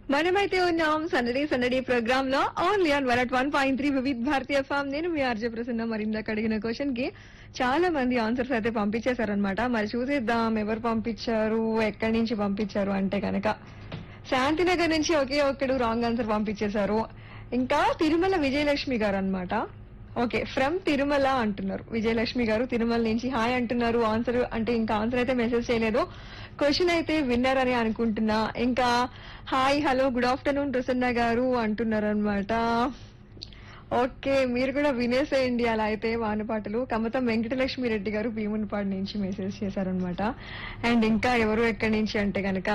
మనమైతే ఉన్నాం సందడి సందడి ప్రోగ్రామ్ లో only on one at one point three Vividh Bharati FM నేను మీ ఆర్జే ప్రసన్న మరి ఇందాక అడిగిన క్వశ్చన్ కి చాలా మంది ఆన్సర్స్ అయితే పంపించేశారనమాట మరి చూసేద్దాం ఎవరు పంపించారు ఎక్కడి నుంచి పంపించారు అంటే కనుక శాంతినగర్ నుంచి ఒకే ఒక్కడు రాంగ్ ఆన్సర్ పంపించేశారు ఇంకా తిరుమల విజయలక్ష్మి గారు అన్నమాట ఓకే ఫ్రమ్ తిరుమల అంటున్నారు విజయలక్ష్మి గారు తిరుమల నుంచి హాయ్ అంటున్నారు ఆన్సర్ అంటే ఇంకా ఆన్సర్ అయితే మెసేజ్ చేయలేదు క్వశ్చన్ అయితే విన్నర్ అని అనుకుంటున్నా ఇంకా hi hello good afternoon Prasanna గారు అంటున్నారు అనమాట ఓకే మీరు కూడా వినేసేయండి అలా అయితే వానపాటలు కమతం వెంకటలక్ష్మి రెడ్డి గారు భీమునిపాడు నుంచి మెసేజ్ చేశారనమాట అండ్ ఇంకా ఎవరు ఎక్కడి నుంచి అంటే గనక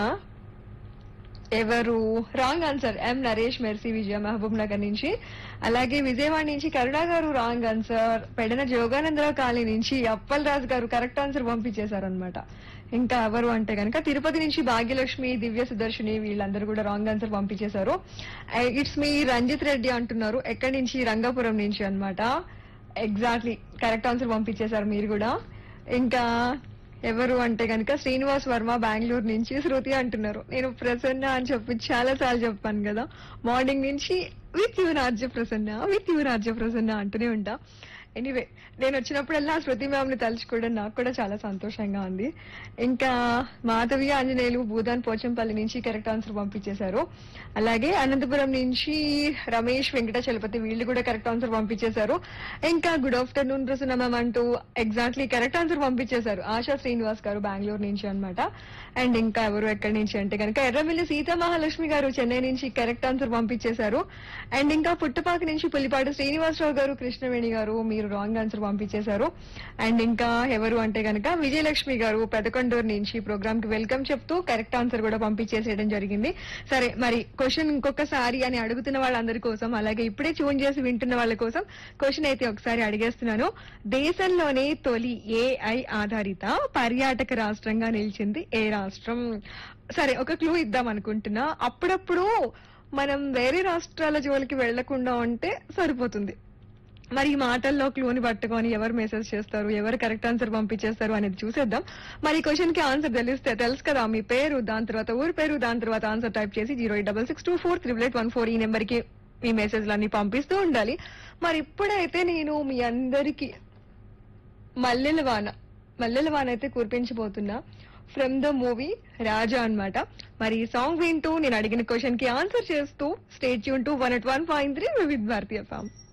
ఎవరు wrong answer M Naresh Mercy Vijaya Mahabubnagar నుంచి అలాగే విజయవాడ నుంచి కరుణా గారు wrong answer Pedana Joganandarao colony నుంచి అప్పల్ రాజు గారు కరెక్ట్ ఆన్సర్ పంపించేశారనమాట ఇంకా ఎవరు అంటే కనుక తిరుపతి నుంచి భాగ్యలక్ష్మి దివ్య సుదర్శిని వీళ్ళందరూ కూడా రాంగ్ ఆన్సర్ పంపించేశారు ఇట్స్ మీ రంజిత్ రెడ్డి అంటున్నారు ఎక్కడి నుంచి రంగాపురం నుంచి అన్నమాట ఎగ్జాక్ట్లీ కరెక్ట్ ఆన్సర్ పంపించేశారు మీరు కూడా ఇంకా ఎవరు అంటే కనుక శ్రీనివాస్ వర్మ బెంగళూరు నుంచి శృతి అంటున్నారు నేను ప్రసన్న అని చెప్పి చాలా సార్లు చెప్పాను కదా మార్నింగ్ నుంచి విత్ యూ రాజ్య ప్రసన్న విత్ యూ రాజ్య ప్రసన్న అంటూనే ఉంటా ఎనీవే నేను వచ్చినప్పుడల్లా శృతి మ్యామ్ ని తలుచుకోవడం నాకు కూడా చాలా సంతోషంగా ఉంది ఇంకా మాధవి ఆంజనేయులు భూదాన్ పోచంపల్లి నుంచి కరెక్ట్ ఆన్సర్ పంపించేశారు అలాగే అనంతపురం నుంచి రమేష్ వెంకట చలపతి వీళ్ళు కూడా కరెక్ట్ ఆన్సర్ పంపించేశారు ఇంకా గుడ్ ఆఫ్టర్నూన్ ప్రసన్న మ్యామ్ అంటూ ఎగ్జాక్ట్లీ కరెక్ట్ ఆన్సర్ పంపించేశారు ఆశా శ్రీనివాస్ గారు బెంగళూరు నుంచి అన్నమాట అండ్ ఇంకా ఎవరు ఎక్కడి నుంచి అంటే కనుక ఎర్రమిల్లి సీతా మహాలక్ష్మి గారు చెన్నై నుంచి కరెక్ట్ ఆన్సర్ పంపించేశారు అండ్ ఇంకా పుట్టపాక నుంచి పులిపాడు శ్రీనివాసరావు గారు కృష్ణవేణి గారు మీరు రాంగ్ ఆన్సర్ పంపించేశారు అండ్ ఇంకా ఎవరు అంటే కనుక విజయలక్ష్మి గారు పెదకొండూరు నుంచి ప్రోగ్రామ్ కి వెల్కమ్ చెప్తూ కరెక్ట్ ఆన్సర్ కూడా పంపించేసేయడం జరిగింది సరే మరి క్వశ్చన్ ఇంకొకసారి అని అడుగుతున్న వాళ్ళందరి కోసం అలాగే ఇప్పుడే ట్యూన్ చేసి వింటున్న వాళ్ళ కోసం క్వశ్చన్ అయితే ఒకసారి అడిగేస్తున్నాను దేశంలోనే తొలి ఏఐ ఆధారిత పర్యాటక రాష్ట్రంగా నిలిచింది ఏ రాష్ట్రం సరే ఒక క్లూ ఇద్దాం అనుకుంటున్నా అప్పుడప్పుడు మనం వేరే రాష్ట్రాల జోలికి వెళ్లకుండా ఉంటే సరిపోతుంది మరి ఈ మాటల్లో క్లూని పట్టుకొని ఎవరు మెసేజ్ చేస్తారు ఎవరు కరెక్ట్ ఆన్సర్ పంపించేస్తారు అనేది చూసేద్దాం మరి క్వశ్చన్ కి ఆన్సర్ తెలిస్తే తెలుసు కదా మీ పేరు దాని తర్వాత ఊరి పేరు దాని తర్వాత ఆన్సర్ టైప్ చేసి zero eight double six two four triple eight one four ఈ నెంబర్ కి మీ మెసేజ్లన్నీ పంపిస్తూ ఉండాలి మరి ఇప్పుడైతే నేను మీ అందరికి మల్లెల వాన మల్లెల వాన అయితే కురిపించబోతున్నా ఫ్రమ్ ద మూవీ రాజా అన్నమాట మరి ఈ సాంగ్ వింటూ నేను అడిగిన క్వశ్చన్ కి ఆన్సర్ చేస్తూ స్టేట్ యూన్ to one at one point three with Bharati form